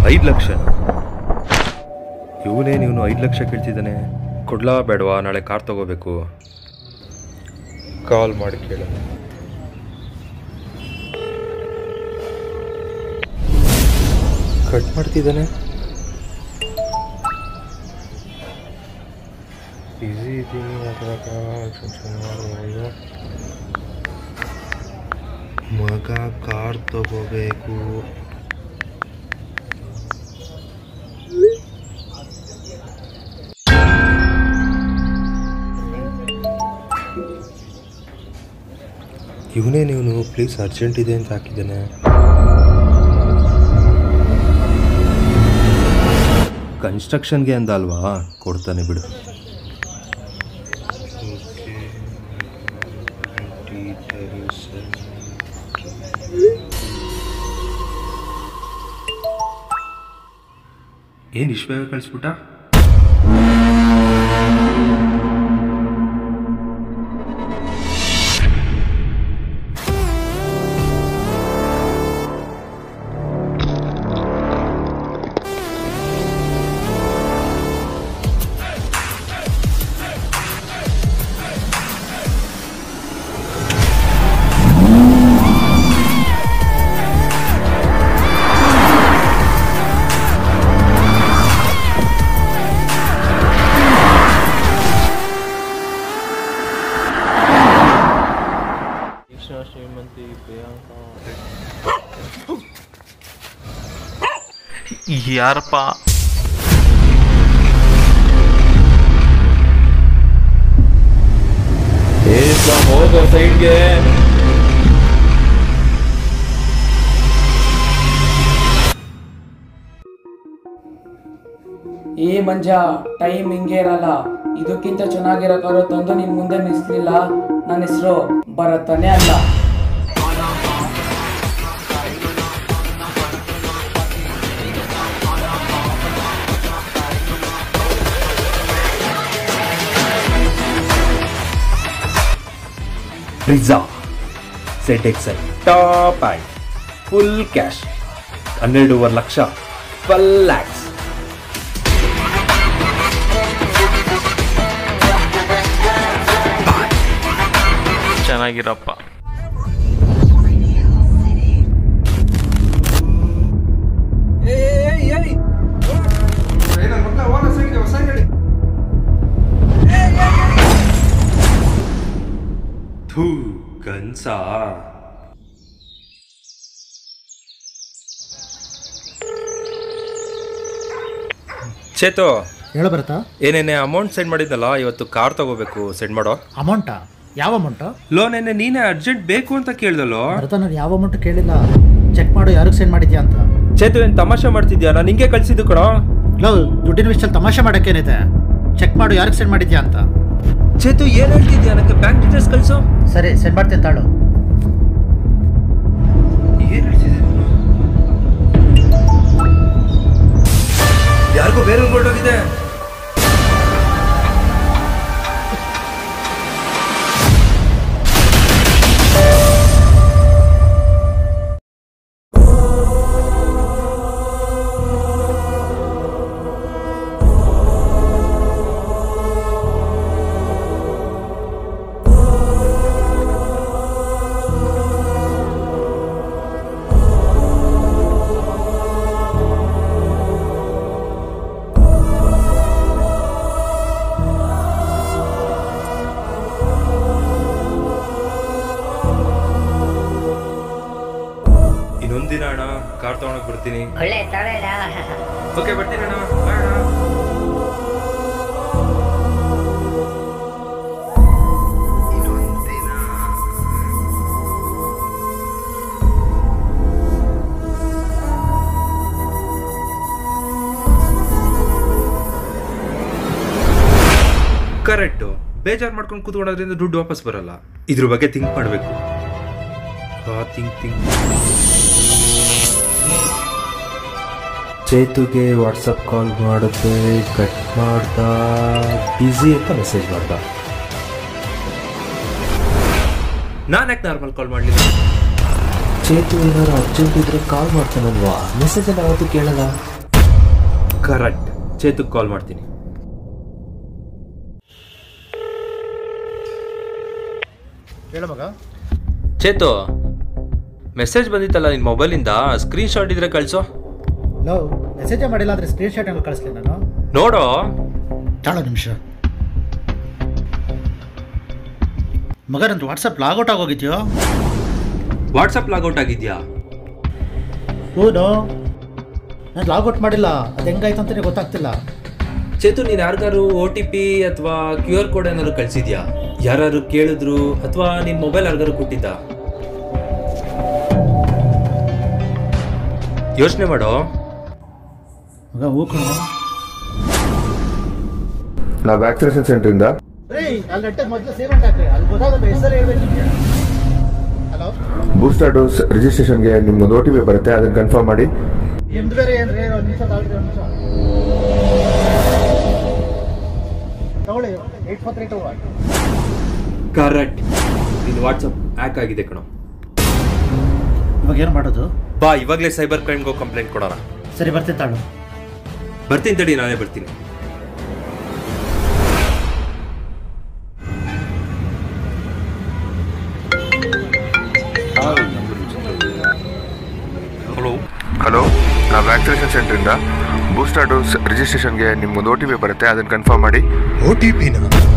ಐದು ಲಕ್ಷ ಇವನೇ ನೀನು ಐದು ಲಕ್ಷ ಕೇಳ್ತಿದ್ದಾನೆ ಕೊಡ್ಲಾ ಬೇಡವಾ ನಾಳೆ ಕಾರ್ ತಗೋಬೇಕು ಕಾಲ್ ಮಾಡಿ ಕೇಳ ಕಟ್ ಮಾಡ್ತಿದ್ದಾನೆ ಬ್ಯುಸಿ ಇದ್ದೀನಿ ಅದ್ರಾಗ ಟೆನ್ಷನ್ ಮಾಡುವಾಗ ಮಗ ಕಾರ್ ತಗೋಬೇಕು ಇವನೇ ನೀವು ಪ್ಲೀಸ್ ಅರ್ಜೆಂಟ್ ಇದೆ ಅಂತ ಹಾಕಿದ್ದಾನೆ ಕನ್ಸ್ಟ್ರಕ್ಷನ್ಗೆ ಅಂದ ಅಲ್ವಾ ಕೊಡ್ತಾನೆ ಬಿಡು ಏನು ಇಷ್ಟು ಬೇಗ ಕಳಿಸ್ಬಿಟ್ಟ ಯಾರಪ್ಪ ಹೋಗೋ ಸೈಡ್ಗೆ ಏ ಮಂಜ ಟೈಮ್ ಹಿಂಗೆ ಇರಲ್ಲ ಇದಕ್ಕಿಂತ ಚೆನ್ನಾಗಿರೋ ಕಾರು ತಂದು ನಿನ್ ಮುಂದೆ ನಿಲ್ಸ್ಲಿಲ್ಲ ನನ್ನ ಹೆಸರು ಬರತ್ತಾನೆ ಅಲ್ಲ Brezza set excel top and full cash ಹನ್ನೆರಡೂವರೆ ಲಕ್ಷ ಟ್ವೆಲ್ ಲ್ಯಾಕ್ಸ್ ಚೆನ್ನಾಗಿರಪ್ಪ ಥೂ ಕನ್ಸಾ ಚೇತು ಹೇಳ ಬರುತ್ತಾ ಏನೇನೆ ಅಮೌಂಟ್ ಸೆಂಡ್ ಮಾಡಿದ್ನಲ್ಲ ಇವತ್ತು ಕಾರ್ ತಗೋಬೇಕು ಸೆಂಡ್ ಮಾಡೋ ಅಮೌಂಟಾ ಯಾವ ಅಮೌಂಟು ಲೋನ್ ಏನೇ ನೀನೇ ಅರ್ಜೆಂಟ್ ಬೇಕು ಅಂತ ಕೇಳ್ದಲ್ಲೋ ಭರತ ನಾನು ಯಾವ ಅಮೌಂಟ್ ಕೇಳಿಲ್ಲ ಚೆಕ್ ಮಾಡು ಯಾರಿಗೆ ಸೆಂಡ್ ಮಾಡಿದ್ಯಾ ಅಂತ ಚೇತು ಏನ್ ತಮಾಷೆ ಮಾಡ್ತಿದ್ಯಾ ನಾನು ಹಿಂಗೆ ಕಳ್ಸಿದ್ದು ಕಣೋ ಲವ್ ದುಡ್ಡಿನ ವಿಷಯದಲ್ಲಿ ತಮಾಷೆ ಮಾಡೋಕ್ಕೇನಿದೆ ಚೆಕ್ ಮಾಡು ಯಾರಿಗೆ ಸೆಂಡ್ ಮಾಡಿದ್ಯಾ ಅಂತ ಚೇತು ಏನ್ ಹೇಳ್ತಿದ್ಯಾ ನನಗೆ ಬ್ಯಾಂಕ್ ಡೀಟೇಲ್ಸ್ ಕಳ್ಸು ಸರಿ ಸೆಂಡ್ ಮಾಡ್ತೇನೆ ತಾಳು ಏನ್ ಹೇಳ್ತಿದ್ದೆ ಯಾರಿಗೂ ಬೇರೆ ಹೊರಟೋಗಿದೆ ಇನ್ನೊಂದಿನ ಅಣ್ಣ ಕಾರ್ ತಗೊಳಕ್ ಬರ್ತೀನಿ ಒಳ್ಳೆ ತಗೊಳ್ಳ ಓಕೆ ಬರ್ತೀನಿ ಅಣ್ಣ ಬಾಯ್ ಅಣ್ಣ ಕರೆಕ್ಟು ಬೇಜಾರು ಮಾಡ್ಕೊಂಡು ಕೂತ್ಕೊಳ್ಳೋದ್ರಿಂದ ದುಡ್ಡು ವಾಪಸ್ ಬರಲ್ಲ ಇದ್ರ ಬಗ್ಗೆ ಥಿಂಕ್ ಮಾಡಬೇಕು ಥಿಂಕ್ ಥಿಂಕ್ ಚೇತುಗೆ ವಾಟ್ಸಪ್ ಕಾಲ್ ಮಾಡಿದ್ರೆ ಕಟ್ ಮಾಡ್ದ ಬ್ಯುಸಿ ಅಂತ ಮೆಸೇಜ್ ಮಾಡ್ದ ನಾನು ಯಾಕೆ ನಾರ್ಮಲ್ ಕಾಲ್ ಮಾಡಲಿಲ್ಲ ಚೇತು ಏನಾದ್ರು ಅರ್ಜೆಂಟ್ ಇದ್ರೆ ಕಾಲ್ ಮಾಡ್ತಾನಲ್ವಾ ಮೆಸೇಜ್ ಎಲ್ಲ ಯಾವತ್ತೂ ಕೇಳಲ್ಲ ಕರೆಕ್ಟ್ ಚೇತುಕ್ ಕಾಲ್ ಮಾಡ್ತೀನಿ ಹೇಳ ಮಗ ಚೇತು ಮೆಸೇಜ್ ಬಂದಿತ್ತಲ್ಲ ನಿನ್ನ ಮೊಬೈಲಿಂದ ಸ್ಕ್ರೀನ್ ಶಾಟ್ ಇದ್ರೆ ಕಳಿಸೋ ಲವ್ ಮೆಸೇಜೇ ಮಾಡಿಲ್ಲ ಅಂದರೆ ಸ್ಕ್ರೀನ್ ಶಾಟ್ ಹೆಂಗೆ ಕಳಿಸ್ಲಿ ನಾನು ನೋಡೋ ತಾಳೋ ನಿಮಿಷ ಮಗ ನಂದು ವಾಟ್ಸಪ್ ಲಾಗೌಟ್ ಆಗೋಗಿದ್ಯೋ ವಾಟ್ಸಪ್ ಲಾಗೌಟ್ ಆಗಿದ್ಯಾ ಹೌದು ನಾನು ಲಾಗೌಟ್ ಮಾಡಿಲ್ಲ ಅದು ಹೆಂಗಾಯ್ತು ಅಂತಲೇ ಗೊತ್ತಾಗ್ತಿಲ್ಲ ಚೇತು ನೀನು ಯಾರಿಗಾರು ಒ ಟಿ ಪಿ ಅಥವಾ ಕ್ಯೂ ಆರ್ ಕೋಡ್ ಏನಾದ್ರು ಕಳಿಸಿದ್ಯಾ ಯಾರು ಕೇಳಿದ್ರು ಅಥವಾ ನಿನ್ನ ಮೊಬೈಲ್ ಯಾರಿಗಾರು ಕೊಟ್ಟಿದ್ದ ಯೋಚನೆ ಮಾಡೋ ಮಗ ಹೂ ಕಣೋ ನಾವು ವ್ಯಾಕ್ಸಿನೇಷನ್ ಸೆಂಟ್ರಿಂದ ರೀ ಅಲ್ಲಿ ನೆಟ್ಟಗೆ ಮೊದಲು ಸೇವೆಂಟ್ ಹಾಕ್ರಿ ಅಲ್ಲಿ ಗೊತ್ತಾಗುತ್ತೆ ಹೆಸರು ಹೇಳ್ಬೇಕು ನಿಮಗೆ ಹಲೋ ಬೂಸ್ಟರ್ ಡೋಸ್ ರಿಜಿಸ್ಟ್ರೇಷನ್ಗೆ ನಿಮ್ಗೊಂದು ಓ ಟಿ ಪಿ ಬರುತ್ತೆ ಅದನ್ನು ಕನ್ಫರ್ಮ್ ಮಾಡಿ ನಿಮ್ದು ಬೇರೆ ಏನು ರೀ ಒಂದು ನಿಮಿಷ ತಾಳ್ರಿ ಒಂದು ನಿಮಿಷ ತಗೊಳ್ಳಿ eight four three two correct ನಿನ್ನ ವಾಟ್ಸಪ್ ಹ್ಯಾಕ್ ಆಗಿದೆ ಕಣೋ ಇವಾಗ ಏನು ಮಾಡೋದು ಬಾ ಇವಾಗಲೇ ಸೈಬರ್ ಕ್ರೈಮ್ಗೆ ಕಂಪ್ಲೇಂಟ್ ಕೊಡೋಣ ಸರಿ ಬರ್ತೀನಿ ತಾಳು ಬರ್ತೀನಿ ತಡಿ ನಾನೇ ಬರ್ತೀನಿ ಹಲೋ ಹಲೋ ನಾವು ವ್ಯಾಕ್ಸಿನೇಷನ್ ಸೆಂಟ್ರಿಂದ ಬೂಸ್ಟರ್ ಡೋಸ್ ರಿಜಿಸ್ಟ್ರೇಷನ್ಗೆ ನಿಮ್ಗೊಂದು ಓ ಟಿ ಪಿ ಬರುತ್ತೆ ಅದನ್ನು ಕನ್ಫರ್ಮ್ ಮಾಡಿ ಓ ಟಿ ಪಿನ